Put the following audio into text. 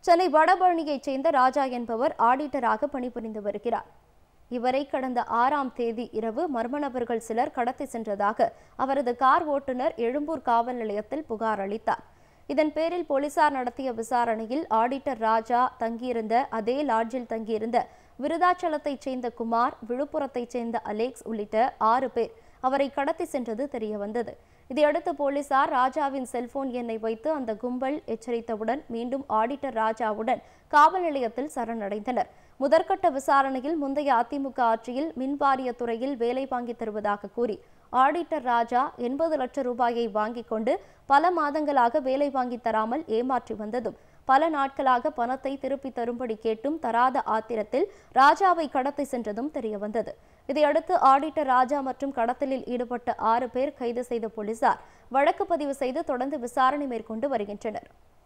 சென்னை வடபழனியைச் சேர்ந்த ராஜா என்பவர் ஆடிட்டராக பணிபுரிந்து வருகிறார் இவரை கடந்த ஆறாம் தேதி இரவு மர்ம நபர்கள் சிலர் கடத்தி சென்றதாக அவரது கார் ஓட்டுநர் எழும்பூர் காவல் நிலையத்தில் புகார் அளித்தார் இதன் பேரில் போலீசார் நடத்திய விசாரணையில் ஆடிட்டர் ராஜா தங்கியிருந்த அதே லாட்ஜில் தங்கியிருந்த விருதாச்சலத்தைச் சேர்ந்த குமார் விழுப்புரத்தைச் சேர்ந்த அலெக்ஸ் உள்ளிட்ட ஆறு பேர் அவரை கடத்தி சென்றது தெரியவந்தது இதையடுத்து போலீசார் ராஜாவின் செல்போன் எண்ணை வைத்து அந்த கும்பல் எச்சரித்தவுடன் மீண்டும் ஆடிட்டர் ராஜாவுடன் காவல் நிலையத்தில் சரணடைந்தனர் முதற்கட்ட விசாரணையில் முந்தைய அதிமுக ஆட்சியில் மின்வாரிய துறையில் வேலை வாங்கி தருவதாக கூறி ஆடிட்டர் ராஜா எண்பது லட்சம் ரூபாயை வாங்கிக் கொண்டு பல மாதங்களாக வேலை வாங்கி தராமல் ஏமாற்றி வந்ததும் பல நாட்களாக பணத்தை திருப்பி தரும்படி கேட்டும் தராத ஆத்திரத்தில் ராஜாவை கடத்தி சென்றதும் தெரியவந்தது இதையடுத்து ஆடிட்டர் ராஜா மற்றும் கடத்தலில் ஈடுபட்ட ஆறு பேர் கைது செய்த போலீசார் வழக்கு பதிவு செய்து தொடர்ந்து விசாரணை மேற்கொண்டு வருகின்றனர்